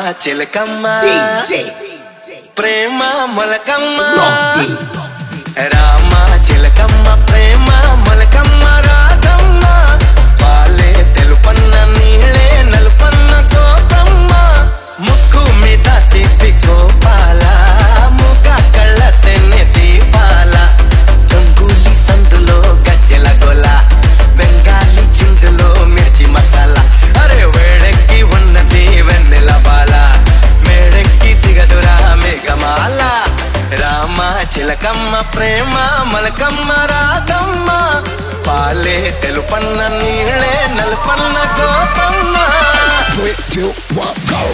చిలకమ్మ DJ ప్రేమ మొలకమ్మ Rocky Rama చిలకమ్మ ప్రేమ మొలకమ్మ రాధమ్మ పాలే తెలుపన్న నీళ్ళే నలుపన్న కోపమ్మ ముక్కు మీద తిప్పి కోపాల ముగ కళ్ళ తెన్నె దీపాల గంగూలి సందులో గజ్జెల గొల బెంగాలీ చిందులో మిర్చి మసాలా అరే వేడెక్కి ఉన్నది వెన్నెల బాల మేడెక్కి దిగదురా మేఘమాల రామ చిలకమ్మ ప్రేమ మలకమ్మ రాగమ్మ పాలే తెలుపన్న నీళ్ళే నలుపన్న Gopamma Three, two, one, go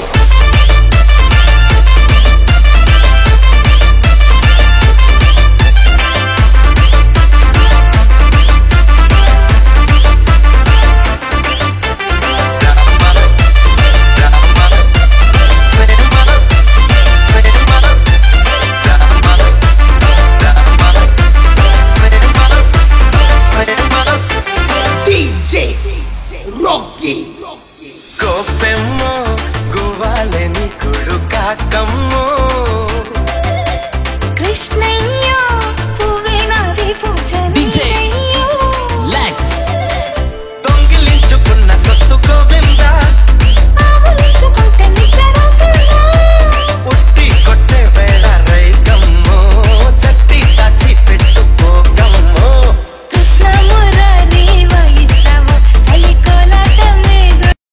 DJ Rocky కోపెమ్మో గువ్వాలని కుడు కాకమ్మ